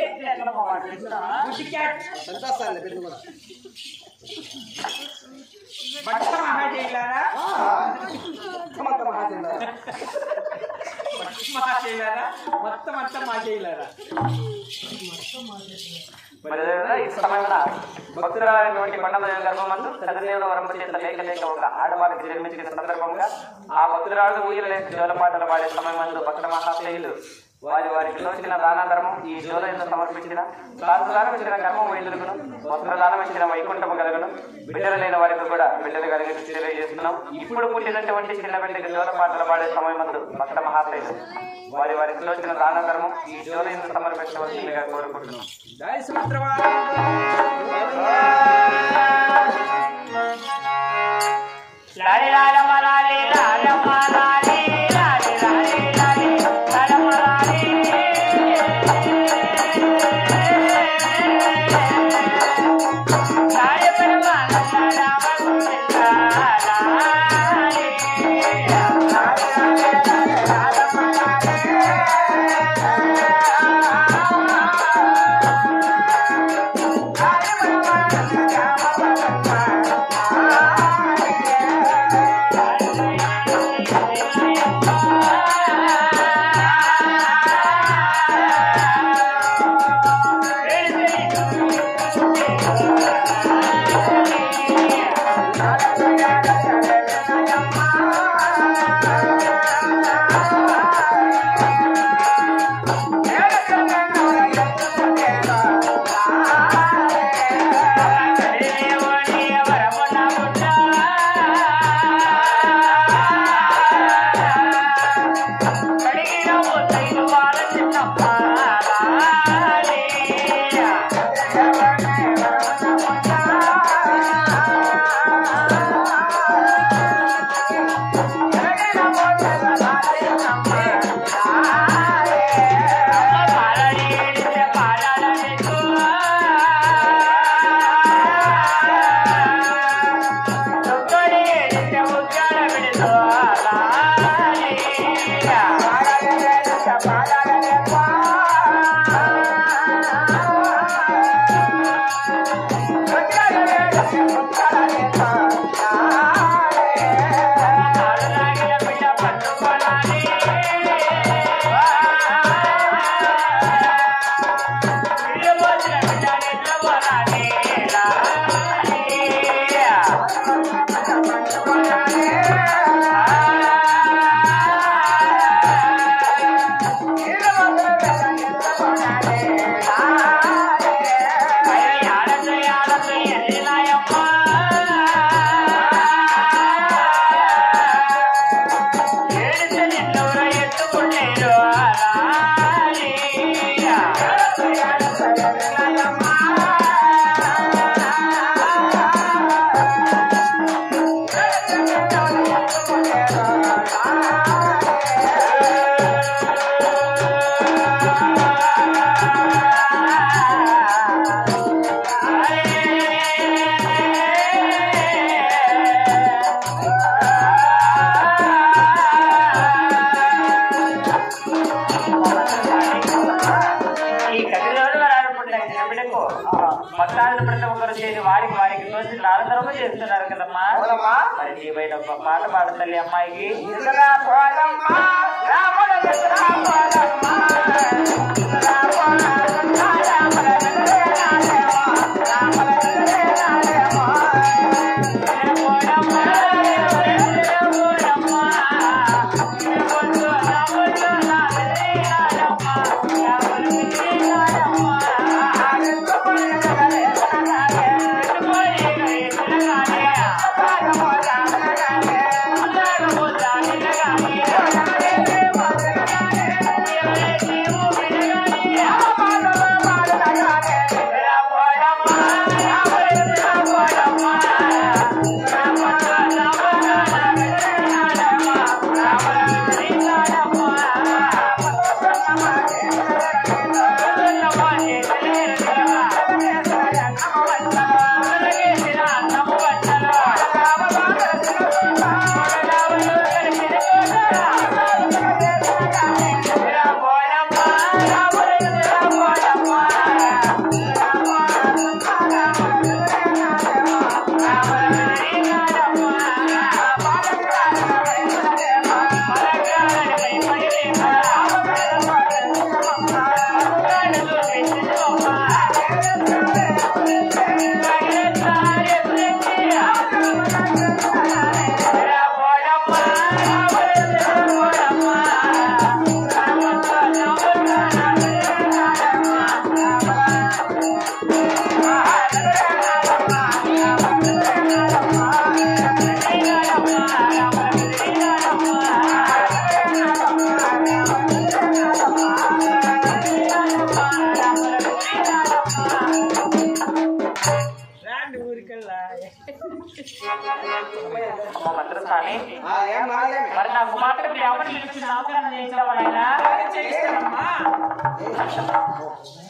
ఎక్కడ పోవాలి కృష్ణ? సంతోషాన్ని పెద్ద కూడా భక్త మహాశైలారా సమంత మహాజన భక్త మహాశైలారా మొత్తం అంతా మహాశైలారా మరి అదేవిధంగా ఈ సమయంలో భక్తురాలైనటువంటి కొండల గర్భమందు చంద్రదేవుల వరంప చేత లేక లేక ఒక ఆడవారికి జన్మించిన సందర్భంగా ఆ భక్తురాలు ఊయల లేక జోలపాటలు పాడే సమయమందు భక్త మహాశైలు వారి వారికి తోచిన దాన ధర్మం ఈ జోలయంలో సమర్పించిన దానం ఇచ్చిన కర్మం వైద్యులను వస్త్రదానం ఇచ్చిన వైకుంఠము కలగను బిడ్డలు లేని వారికి కూడా బిడ్డలు కలిగి తెలియజేస్తున్నాం ఇప్పుడు పుట్టినటువంటి చిన్న బిడ్డకి జోలపాటలు పాడే సమయమందు భక్త మహాశైలు వారి వారికి తోచిన దాన ధర్మం ఈ జోలయంలో సమర్పించవలసిందిగా కోరుకుంటున్నాం జై సుమిత్రవా లాలి లాలమ్మ లాలి లాలమ్మ లాలి లాలి లాలి లాలి లాలమ్మ లాలి లాలి పరమానమ్మ రామ గోవింద లాలి దేవుని వరమున పుట్ట కడిగిన ముత్తైదు వాళ్ళ చిన్నమ్మ లాలి. అమ్మ పాలడి ఎడితే పాలాడనికు. దుక్కడి ఎడితే ఉగ్గాడ విడుదల లాలి. కాళ్ళలాగిన బిడ్డ పట్టుకోలాలి. ఇల్లు పోసిన బిడ్డ నిద్రపోలాలి. లాలి. అయ్యో యాడసు యాడసు ఎదిరినాయమ్మ. ఏడిస్తే నిన్నూర ఎత్తుకునేరు లాలి. ఈ కథలోని వరాలు పుట్టిన చిన్నబిడ్డకు మొత్తాన్ని ప్రతి ఒక్కరు చేసి వారికి వారికి తోచి నారదరము చేస్తున్నారు కదమ్మా అవునమ్మా. మరి నీ బయట ఒక పాట పాడతల్లి అమ్మాయికి ఇసురా పోదమ్మా, రాముల ఇసురా పోదమ్మా, ఇసురా పోదమ్మా, రాముల ఇసురే నాదేమో, రాముల ఇసురే నాదేమో. ఇసురే పోదమ్మా, ఇసురే పోదమ్మా, ఇసురే పొద్దు రాములు నాదే నాదమ్మా, రాములు ఇసురే నాదమ్మా. ఎత్తుకోని ఎగరే ఎగరగానే, ఎత్తుకోని ఎగరే ఎగరగానే, రాగమోదా ఎగరగానే, రాగమోదా ఎగరగానే, ఎగరగానే, ఎగరగానే. అమ్మ మంత్రసాని ఆ, ఏం మాదేమి మరి నా కుమార్తె ఎవరిని పిలిచి నామకరణం చేయించావా నాయనా చేయిస్తానమ్మా